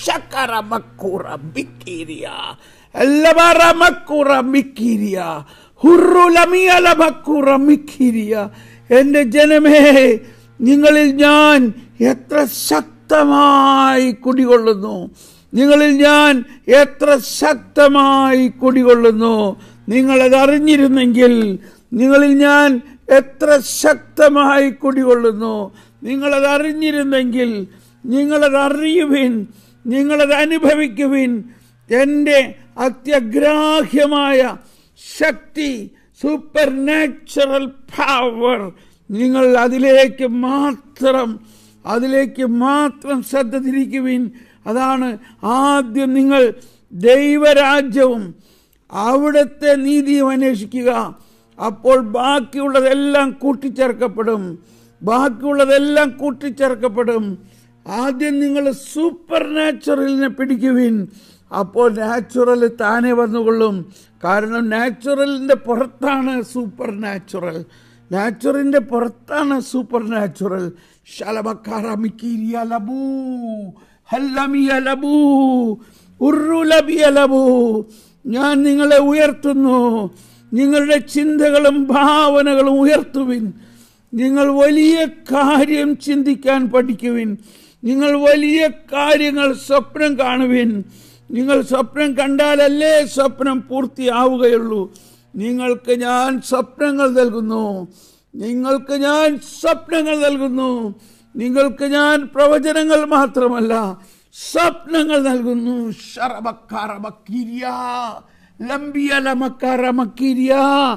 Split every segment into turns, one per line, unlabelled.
ഷക്കറ മക്കൂറ ബിക്കീരിയ എല്ലബറ മക്കൂറ മിക്കീരിയ ഹുറുലമിയല മക്കൂറ മിക്കീരിയ എന്റെ ജനമേ നിങ്ങളിൽ ഞാൻ എത്ര ശക്തമായി കുടികൊള്ളുന്നു നിങ്ങളിൽ ഞാൻ എത്ര ശക്തമായി കുടികൊള്ളുന്നു നിങ്ങളത് അറിഞ്ഞിരുന്നെങ്കിൽ നിങ്ങളിൽ ഞാൻ എത്ര ശക്തമായി കുടികൊള്ളുന്നു നിങ്ങളത് അറിഞ്ഞിരുന്നെങ്കിൽ നിങ്ങളത് അറിയുവിൻ നിങ്ങളത് അനുഭവിക്കുവിൻ എൻ്റെ അത്യഗ്രാഹ്യമായ ശക്തി സൂപ്പർ നാച്ചുറൽ പവർ നിങ്ങൾ അതിലേക്ക് മാത്രം അതിലേക്ക് മാത്രം ശ്രദ്ധ തിരിക്കുവിൻ അതാണ് ആദ്യം നിങ്ങൾ ദൈവരാജ്യവും അവിടുത്തെ നീതിയും അന്വേഷിക്കുക അപ്പോൾ ബാക്കിയുള്ളതെല്ലാം കൂട്ടിച്ചേർക്കപ്പെടും ബാക്കിയുള്ളതെല്ലാം കൂട്ടിച്ചേർക്കപ്പെടും ആദ്യം നിങ്ങൾ സൂപ്പർ നാച്ചുറലിനെ പിടിക്കുവിൻ അപ്പോൾ നാച്ചുറൽ താനെ വന്നുകൊള്ളും കാരണം നാച്ചുറലിൻ്റെ പുറത്താണ് സൂപ്പർ നാച്ചുറൽ നാച്ചുറലിൻ്റെ പുറത്താണ് സൂപ്പർ നാച്ചുറൽ ശലമക്കാറമിക്കീരിയ ലബൂ ഹല്ലമിയ ലബൂ ഉറുലബിയ ലബൂ ഞാൻ നിങ്ങളെ ഉയർത്തുന്നു നിങ്ങളുടെ ചിന്തകളും ഭാവനകളും ഉയർത്തുവിൻ നിങ്ങൾ വലിയ കാര്യം ചിന്തിക്കാൻ പഠിക്കുവിൻ നിങ്ങൾ വലിയ കാര്യങ്ങൾ സ്വപ്നം കാണുവിൻ നിങ്ങൾ സ്വപ്നം കണ്ടാലല്ലേ സ്വപ്നം പൂർത്തിയാവുകയുള്ളൂ നിങ്ങൾക്ക് ഞാൻ സ്വപ്നങ്ങൾ നൽകുന്നു നിങ്ങൾക്ക് ഞാൻ സ്വപ്നങ്ങൾ നൽകുന്നു നിങ്ങൾക്ക് ഞാൻ പ്രവചനങ്ങൾ മാത്രമല്ല സ്വപ്നങ്ങൾ നൽകുന്നു ശറബക്കാറബക്കിരിയ ലംബിയലമക്കാറമക്കിരിയ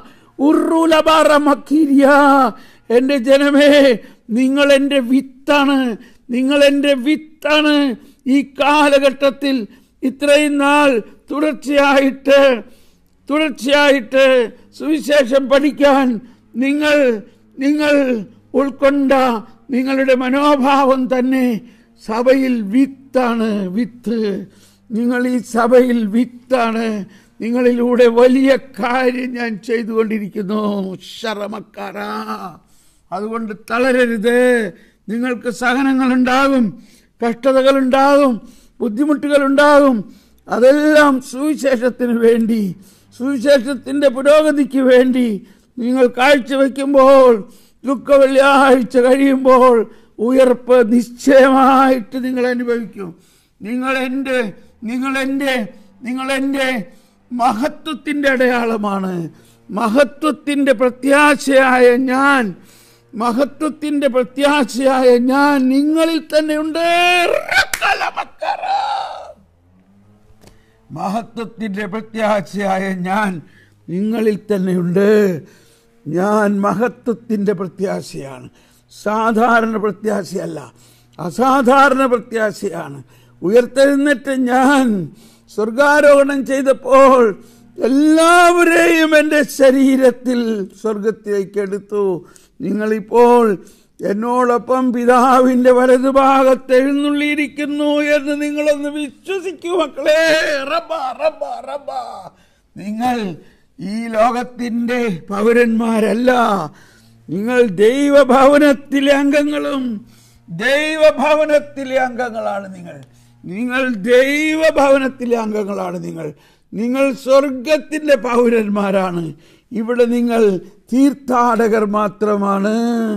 ഉറുലബാറമക്കിരിയ എൻ്റെ ജനമേ നിങ്ങൾ എൻ്റെ വിത്താണ് നിങ്ങൾ എൻ്റെ വിത്താണ് ഈ കാലഘട്ടത്തിൽ ഇത്രയും നാൾ തുടർച്ചയായിട്ട് തുടർച്ചയായിട്ട് സുവിശേഷം പഠിക്കാൻ നിങ്ങൾ നിങ്ങൾ ഉൾക്കൊണ്ട നിങ്ങളുടെ മനോഭാവം തന്നെ സഭയിൽ വിത്താണ് വിത്ത് നിങ്ങൾ ഈ സഭയിൽ വിത്താണ് നിങ്ങളിലൂടെ വലിയ കാര്യം ഞാൻ ചെയ്തുകൊണ്ടിരിക്കുന്നു ശറമക്കാര അതുകൊണ്ട് തളരരുത് നിങ്ങൾക്ക് സഹനങ്ങളുണ്ടാകും കഷ്ടതകളുണ്ടാകും ബുദ്ധിമുട്ടുകളുണ്ടാകും അതെല്ലാം സുവിശേഷത്തിന് വേണ്ടി സുവിശേഷത്തിൻ്റെ പുരോഗതിക്ക് വേണ്ടി നിങ്ങൾ കാഴ്ചവെക്കുമ്പോൾ ദുഃഖ വെള്ളിയാഴ്ച കഴിയുമ്പോൾ ഉയർപ്പ് നിശ്ചയമായിട്ട് നിങ്ങൾ അനുഭവിക്കും നിങ്ങൾ എൻ്റെ നിങ്ങൾ എൻ്റെ നിങ്ങൾ എൻ്റെ മഹത്വത്തിൻ്റെ അടയാളമാണ് മഹത്വത്തിൻ്റെ പ്രത്യാശയായ ഞാൻ മഹത്വത്തിൻ്റെ പ്രത്യാശയായ ഞാൻ നിങ്ങളിൽ തന്നെയുണ്ട് റക്കലമക്കറ. മഹത്വത്തിൻ്റെ പ്രത്യാശയായ ഞാൻ നിങ്ങളിൽ തന്നെയുണ്ട് ഞാൻ മഹത്വത്തിൻ്റെ പ്രത്യാശയാണ് സാധാരണ പ്രത്യാശയല്ല അസാധാരണ പ്രത്യാശയാണ് ഉയർത്തെഴുന്നേറ്റ് ഞാൻ സ്വർഗാരോഹണം ചെയ്തപ്പോൾ എല്ലാവരെയും എൻ്റെ ശരീരത്തിൽ സ്വർഗത്തിലേക്ക് എടുത്തു നിങ്ങളിപ്പോൾ എന്നോടൊപ്പം പിതാവിൻ്റെ വലതുഭാഗത്ത് എഴുന്നള്ളിയിരിക്കുന്നു എന്ന് നിങ്ങളൊന്ന് വിശ്വസിക്കൂ മക്കളെ റബ്ബ റബ്ബ റബ്ബ നിങ്ങൾ ഈ ലോകത്തിൻ്റെ പൗരന്മാരല്ല നിങ്ങൾ ദൈവഭവനത്തിലെ അംഗങ്ങളും ദൈവഭവനത്തിലെ അംഗങ്ങളാണ് നിങ്ങൾ നിങ്ങൾ ദൈവഭവനത്തിലെ അംഗങ്ങളാണ് നിങ്ങൾ നിങ്ങൾ സ്വർഗത്തിൻ്റെ പൗരന്മാരാണ് ഇവിടെ നിങ്ങൾ തീർത്ഥാടകർ മാത്രമാണ്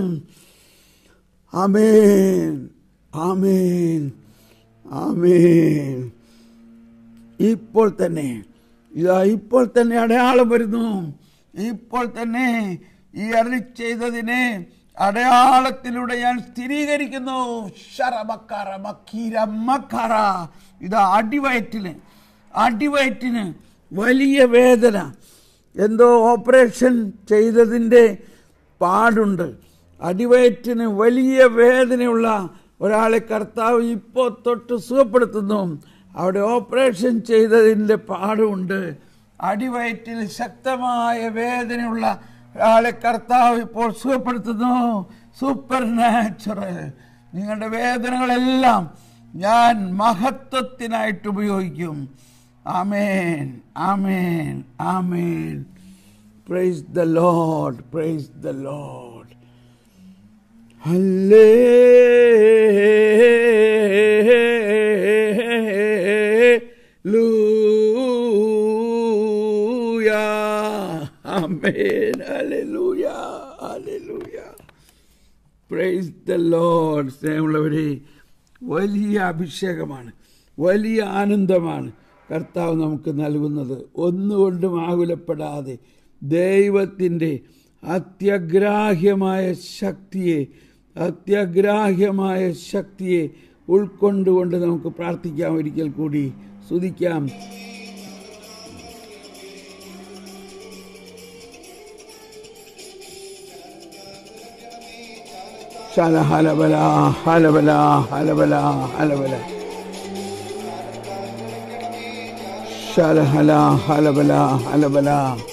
ആമേൻ ആമേൻ ആമേൻ ഇപ്പോൾ തന്നെ ഇതാ ഇപ്പോൾ തന്നെ അടയാളം വരുന്നു ഇപ്പോൾ തന്നെ ഈ അറി ചെയ്തതിനെ അടയാളത്തിലൂടെ ഞാൻ സ്ഥിരീകരിക്കുന്നു ശരമക്കറ മക്കീര മക്കറ ഇതാ അടിവയറ്റിന് അടിവയറ്റിന് വലിയ വേദന എന്തോ ഓപ്പറേഷൻ ചെയ്തതിൻ്റെ പാടുണ്ട് അടിവയറ്റിന് വലിയ വേദനയുള്ള ഒരാളെ കർത്താവ് ഇപ്പോൾ തൊട്ട് സുഖപ്പെടുത്തുന്നു അവിടെ ഓപ്പറേഷൻ ചെയ്തതിൻ്റെ പാടുണ്ട് അടിവയറ്റിൽ ശക്തമായ വേദനയുള്ള ഒരാളെ കർത്താവ് ഇപ്പോൾ സുഖപ്പെടുത്തുന്നു സൂപ്പർ നാച്ചുറൽ നിങ്ങളുടെ വേദനകളെല്ലാം ഞാൻ മഹത്വത്തിനായിട്ട് ഉപയോഗിക്കും ആമേൻ ആമേൻ ആമേൻ praise the Lord praise the Lord ഹല്ലേ പ്രൈസ് ദ ലോഡ് സ്നേഹമുള്ളവരെ വലിയ അഭിഷേകമാണ് വലിയ ആനന്ദമാണ് കർത്താവ് നമുക്ക് നൽകുന്നത് ഒന്നുകൊണ്ടും ആകുലപ്പെടാതെ ദൈവത്തിൻ്റെ അത്യഗ്രാഹ്യമായ ശക്തിയെ അത്യഗ്രാഹ്യമായ ശക്തിയെ ഉൾക്കൊണ്ടുകൊണ്ട് നമുക്ക് പ്രാർത്ഥിക്കാം ഒരിക്കൽ കൂടി സ്തുതിക്കാം ശല ഹലബല ഹലബല ഹലബല ഹലബല ശല ഹല ഹലബല ഹലബല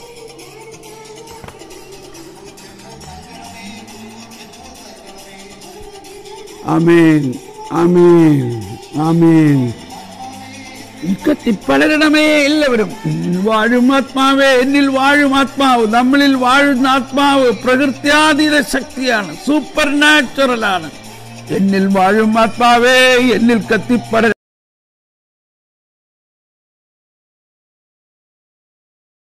ആമേൻ ആമേൻ ആമേൻ കത്തിപ്പടരണമേ എല്ലാവരും എന്നിൽ വാഴും ആത്മാവേ എന്നിൽ വാഴും ആത്മാവ് നമ്മളിൽ വാഴുന്ന ആത്മാവ് പ്രകൃത്യാതീത ശക്തിയാണ് സൂപ്പർ നാച്ചുറൽ ആണ് എന്നിൽ വാഴും ആത്മാവേ എന്നിൽ കത്തിപ്പട